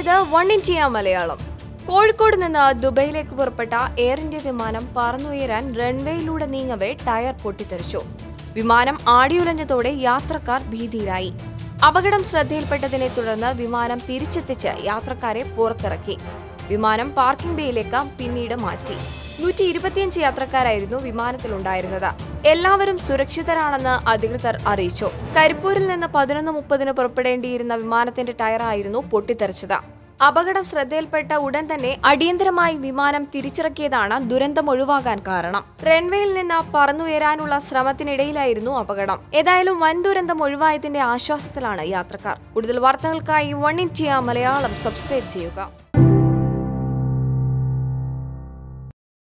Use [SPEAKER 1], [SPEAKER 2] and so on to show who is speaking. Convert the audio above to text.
[SPEAKER 1] ഇത് one India Malayalam Kozhikode നിന്ന് ദുബൈയിലേക്ക് പുറപ്പെട്ട എയർ ഇന്ത്യ വിമാനം പറന്നുയരാൻ റൺവേയിലൂടെ നീങ്ങവേ ടയർ പൊട്ടിത്തെറിച്ചു വിമാനം ആടിയുലഞ്ഞതോടെ യാത്രക്കാർ ഭീതിയിലായി അപകടം ശ്രദ്ധയിൽപ്പെട്ടതിനെ തുടർന്ന് വിമാനം തിരിച്ചെത്തിച്ച് യാത്രക്കാരെ പുറത്തിറക്കി വിമാനം പാർക്കിംഗ് ബേയിലേക്ക് പിന്നീട് മാറ്റി നൂറ്റി ഇരുപത്തിയഞ്ച് യാത്രക്കാരായിരുന്നു വിമാനത്തിലുണ്ടായിരുന്നത് എല്ലാവരും സുരക്ഷിതരാണെന്ന് അധികൃതർ അറിയിച്ചു കരിപ്പൂരിൽ നിന്ന് പതിനൊന്ന് മുപ്പതിന് പുറപ്പെടേണ്ടിയിരുന്ന വിമാനത്തിന്റെ ടയറായിരുന്നു പൊട്ടിത്തെറിച്ചത് അപകടം ശ്രദ്ധയിൽപ്പെട്ട ഉടൻ തന്നെ അടിയന്തരമായി വിമാനം തിരിച്ചിറക്കിയതാണ് ദുരന്തം ഒഴിവാകാൻ കാരണം റൺവേയിൽ നിന്ന് പറന്നുയരാനുള്ള ശ്രമത്തിനിടയിലായിരുന്നു അപകടം ഏതായാലും വൻ ദുരന്തം ഒഴിവായതിന്റെ ആശ്വാസത്തിലാണ് യാത്രക്കാർ കൂടുതൽ വാർത്തകൾക്കായി വൺ ഇന്ത്യ മലയാളം സബ്സ്ക്രൈബ് ചെയ്യുക